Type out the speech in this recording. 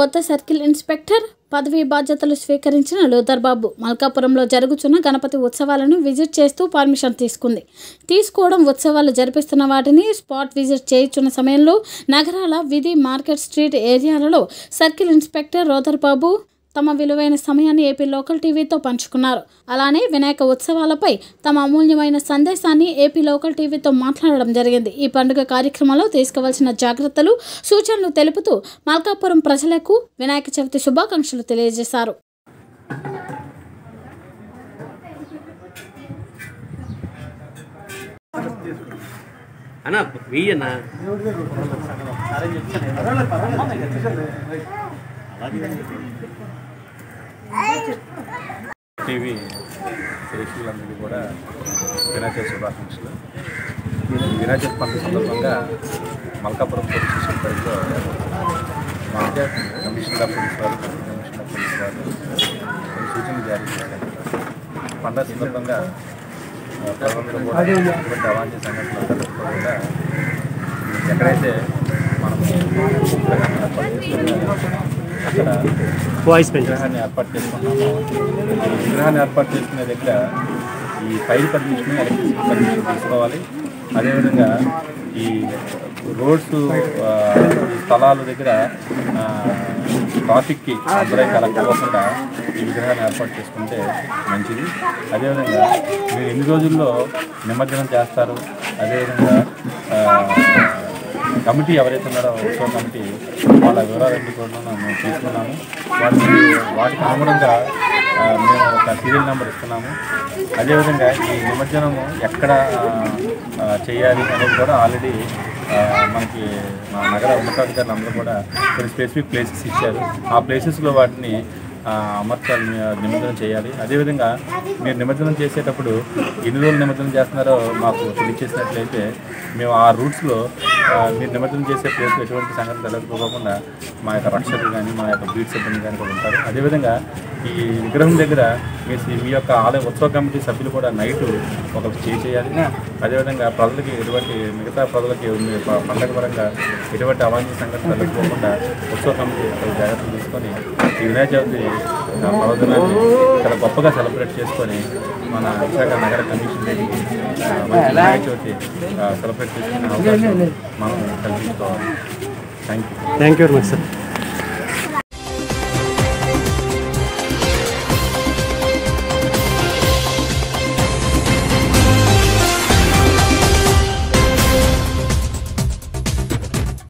కొత్త circle inspector పదవీ బాధ్యతలు స్వీకరించిన లోదర్ బాబు మల్కాపురంలో జరుగుతున్న గణపతి ఉత్సవాలను విజిట్ చేస్తూ పర్మిషన్ తీసుకుంది తీసుకోవడం ఉత్సవాలు జరిపిస్తున్న వాటిని స్పాట్ విజిట్ చేయించున్న సమయంలో నగరాల విధి మార్కెట్ స్ట్రీట్ ఏరియాలలో సర్కిల్ ఇన్స్పెక్టర్ రోదర్ బాబు తమ విలువైన సమయాన్ని ఏపీ లోకల్ టీవీతో పంచుకున్నారు అలానే వినాయక ఉత్సవాలపై తమ అమూల్యమైన సందేశాన్ని ఏపీ లోకల్ టీవీతో మాట్లాడడం జరిగింది ఈ పండుగ కార్యక్రమంలో తీసుకోవాల్సిన జాగ్రత్తలు సూచనలు తెలుపుతూ మల్కాపురం ప్రజలకు వినాయక చవితి శుభాకాంక్షలు తెలియజేశారు అన్న వెయ్యన్నా టీవీ ప్రేక్షకులందరికీ కూడా వినాయక చవితి శుభాకాంక్షలు ఈ వినాయక చవితి పండుగ సందర్భంగా మల్కాపురం పోలీస్ స్టేషన్ పరిధిలో మా కమిషనర్ ఆఫ్ పోలీస్ వారు కమిషనర్ ఆఫ్ పోలీస్ వారు కొన్ని సూచనలు జారీ చేశారు పండుగ సందర్భంగా ఆ, ప్రజలందరూ కూడా ఎటువంటి అవాంఛనీయ సంఘటనలు జరగకుండా ఎక్కడైతే మనం విగ్రహాన్ని ఏర్పాటు చేసుకున్నామో అక్కడ వాయిస్ పెంచు విగ్రహాన్ని ఏర్పాటు చేసుకున్నాము ఈ విగ్రహాన్ని ఏర్పాటు చేసుకునే దగ్గర ఈ ఫైర్ పర్మిషన్ ఎలక్ట్రిసిటీ పర్మిషన్ తీసుకోవాలి అదేవిధంగా ఈ రోడ్స్ ఆ, ఈ స్థలాల దగ్గర ఆ, ట్రాఫిక్కి అబ్బాయి కలగకుండా ఈ విగ్రహాన్ని ఏర్పాటు చేసుకుంటే మంచిది అదేవిధంగా మీరు ఎన్ని రోజుల్లో నిమజ్జనం చేస్తారు అదేవిధంగా ఆ, కమిటీ ఎవరైతే ఉన్నారో ఉత్సవ కమిటీ వాళ్ళ వివరాలన్నీ కూడా మేము తీసుకున్నాము వాటికి వాటికి అనుగుణంగా ఆ, మేము ఒక సీరియల్ నెంబర్ ఇస్తున్నాము అదేవిధంగా ఈ నిమజ్జనము ఎక్కడ ఆ, ఆ, చేయాలి అనేది కూడా ఆల్రెడీ ఆ, మనకి మా నగర ఉన్నతాధికారులు అందరూ కూడా కొన్ని స్పెసిఫిక్ ప్లేసెస్ ఇచ్చారు ఆ ప్లేసెస్లో వాటిని ఆ, అమర్చాలి నిమజ్జనం చేయాలి అదేవిధంగా మీరు నిమజ్జనం చేసేటప్పుడు ఎన్ని రోజులు నిమజ్జనం చేస్తున్నారో మాకు తెలియచేసినట్లయితే మేము ఆ రూట్స్లో ఆ, మీరు నిమజ్జనం చేసే ప్లేస్లో ఎటువంటి సంఘటన జరగకపోకుండా మా యొక్క రక్షకులు కానీ మా యొక్క బీట్ సిబ్బంది కానీ కూడా ఉంటారు అదేవిధంగా ఈ విగ్రహం దగ్గర మీ మీ యొక్క ఆలయ ఉత్సవ కమిటీ సభ్యులు కూడా నైట్ ఒక స్టే చేయాలి అదేవిధంగా ప్రజలకి ఎటువంటి మిగతా ప్రజలకి ఉంది ప- పండగ పరంగా ఎటువంటి అవాంఛనీయ సంఘటన జరగకపోకుండా ఉత్సవ కమిటీ తగు జాగ్రత్తలు తీసుకొని ఈ వినాయక చవితి ఆ, పర్వదినాన్ని చాలా గొప్పగా సెలబ్రేట్ చేసుకొని మన విశాఖ నగర కమిషన్ ఆ, మంచి వినాయక చవితి ఆ, సెలబ్రేట్ చేసుకునే అవకాశం మనం కల్పించుకోవాలి thank you thank you very much sir